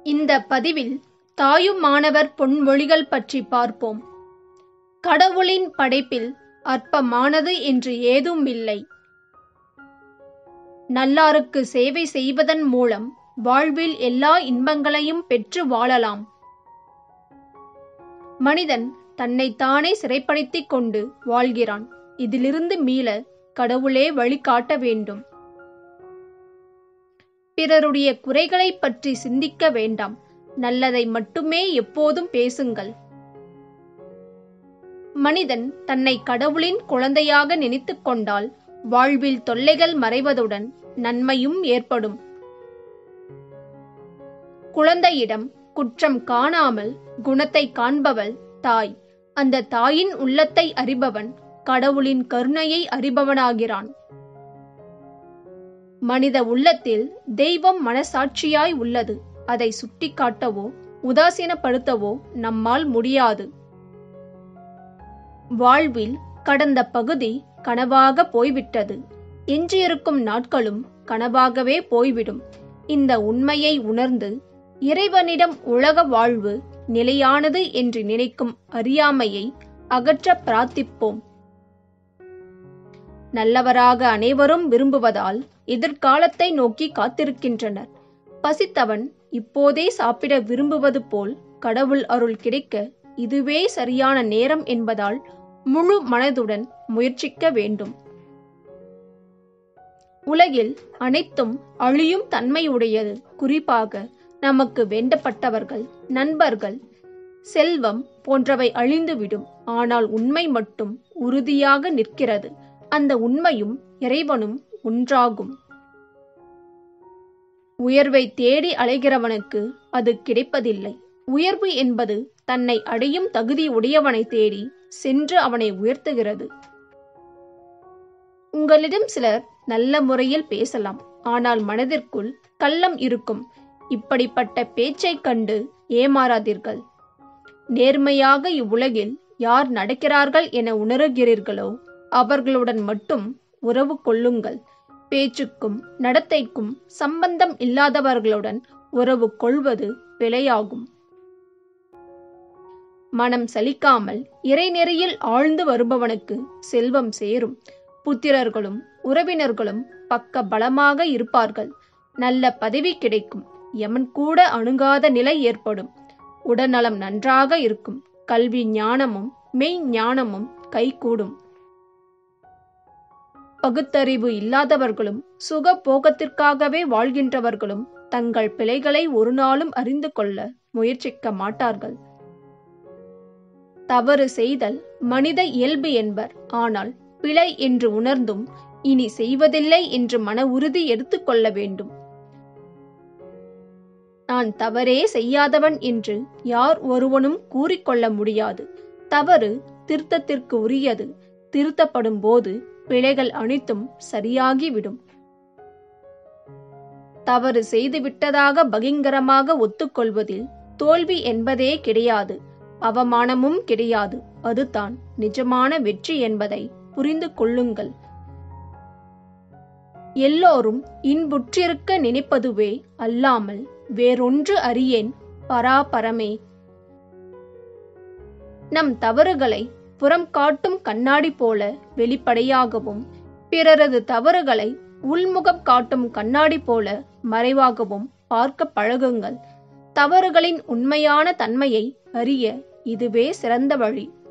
இந்த பதிவில் தாயுமானவர் பொன்மொழிகள் பற்றி பார்ப்போம் கடவுளின் படைப்பில் அற்பமானது என்று ஏதும் இல்லை நல்லாருக்கு சேவை செய்வதன் மூலம் வாழ்வில் எல்லா இன்பங்களையும் பெற்று வாழலாம் மனிதன் தன்னைத்தானே சிறைப்படுத்திக் கொண்டு வாழ்கிறான் இதிலிருந்து மீள கடவுளே வழிகாட்ட வேண்டும் பிறருடைய குறைகளைப் பற்றி சிந்திக்க வேண்டாம் நல்லதை மட்டுமே எப்போதும் பேசுங்கள் மனிதன் தன்னை கடவுளின் குழந்தையாக நினைத்துக் கொண்டால் வாழ்வில் தொல்லைகள் மறைவதுடன் நன்மையும் ஏற்படும் குழந்தையிடம் குற்றம் காணாமல் குணத்தை காண்பவள் தாய் அந்த தாயின் உள்ளத்தை அறிபவன் கடவுளின் கருணையை அறிபவனாகிறான் மனித உள்ளத்தில் தெய்வம் மனசாட்சியாய் உள்ளது அதை சுட்டிக்காட்டவோ உதாசீனப்படுத்தவோ நம்மால் முடியாது வாழ்வில் கடந்த பகுதி கனவாக போய்விட்டது எஞ்சியிருக்கும் நாட்களும் கனவாகவே போய்விடும் இந்த உண்மையை உணர்ந்து இறைவனிடம் உலக வாழ்வு நிலையானது என்று நினைக்கும் அறியாமையை அகற்ற பிரார்த்திப்போம் நல்லவராக அனைவரும் விரும்புவதால் எதிர்காலத்தை நோக்கி காத்திருக்கின்றனர் பசித்தவன் இப்போதே சாப்பிட விரும்புவது போல் கடவுள் அருள் கிடைக்க இதுவே சரியான நேரம் என்பதால் முழு மனதுடன் முயற்சிக்க வேண்டும் உலகில் அனைத்தும் அழியும் தன்மையுடையது குறிப்பாக நமக்கு வேண்டப்பட்டவர்கள் நண்பர்கள் செல்வம் போன்றவை அழிந்துவிடும் ஆனால் உண்மை மட்டும் உறுதியாக நிற்கிறது அந்த உண்மையும் இறைவனும் ஒன்றாகும் உயர்வை தேடி அலைகிறவனுக்கு அது கிடைப்பதில்லை உயர்வு என்பது தன்னை அடையும் தகுதி உடையவனை தேடி சென்று அவனை உயர்த்துகிறது உங்களிடம் சிலர் நல்ல முறையில் பேசலாம் ஆனால் மனதிற்குள் கள்ளம் இருக்கும் இப்படிப்பட்ட பேச்சைக் கண்டு ஏமாறாதீர்கள் நேர்மையாக இவ்வுலகில் யார் நடக்கிறார்கள் என உணருகிறீர்களோ அவர்களுடன் மட்டும் உறவு கொள்ளுங்கள் பேச்சுக்கும் நடத்தைக்கும் சம்பந்தம் இல்லாதவர்களுடன் உறவு கொள்வது பிழையாகும் மனம் சலிக்காமல் இறைநெறியில் ஆழ்ந்து வருபவனுக்கு செல்வம் சேரும் புத்திரர்களும் உறவினர்களும் பக்க பலமாக இருப்பார்கள் நல்ல பதவி கிடைக்கும் யமன் கூட அணுகாத நிலை ஏற்படும் உடல்நலம் நன்றாக இருக்கும் கல்வி ஞானமும் மெய் ஞானமும் கைகூடும் பகுத்தறிவு இல்லாதவர்களும் சுக போகத்திற்காகவே வாழ்கின்றவர்களும் தங்கள் பிழைகளை ஒரு நாளும் அறிந்து கொள்ள முயற்சிக்க மாட்டார்கள் தவறு செய்தல் மனித இயல்பு என்பர் ஆனால் பிழை என்று உணர்ந்தும் இனி செய்வதில்லை என்று மன உறுதி எடுத்துக்கொள்ள வேண்டும் நான் தவறே செய்யாதவன் என்று யார் ஒருவனும் கூறிக்கொள்ள முடியாது தவறு திருத்தத்திற்கு உரியது திருத்தப்படும் போது பிழைகள் அனைத்தும் சரியாகிவிடும் தவறு செய்துவிட்டதாக பகிங்கரமாக ஒத்துக்கொள்வதில் தோல்வி என்பதே கிடையாது அவமானமும் கிடையாது அதுதான் நிஜமான வெற்றி என்பதை புரிந்து கொள்ளுங்கள் எல்லோரும் இன்புற்றிருக்க நினைப்பதுவே அல்லாமல் வேறொன்று அறியேன் பராபரமே நம் தவறுகளை புறம் காட்டும் கண்ணாடி போல வெளிப்படையாகவும் பிறரது தவறுகளை உள்முகம் காட்டும் கண்ணாடி போல மறைவாகவும் பார்க்க பழகுங்கள் தவறுகளின் உண்மையான தன்மையை அறிய இதுவே சிறந்த வழி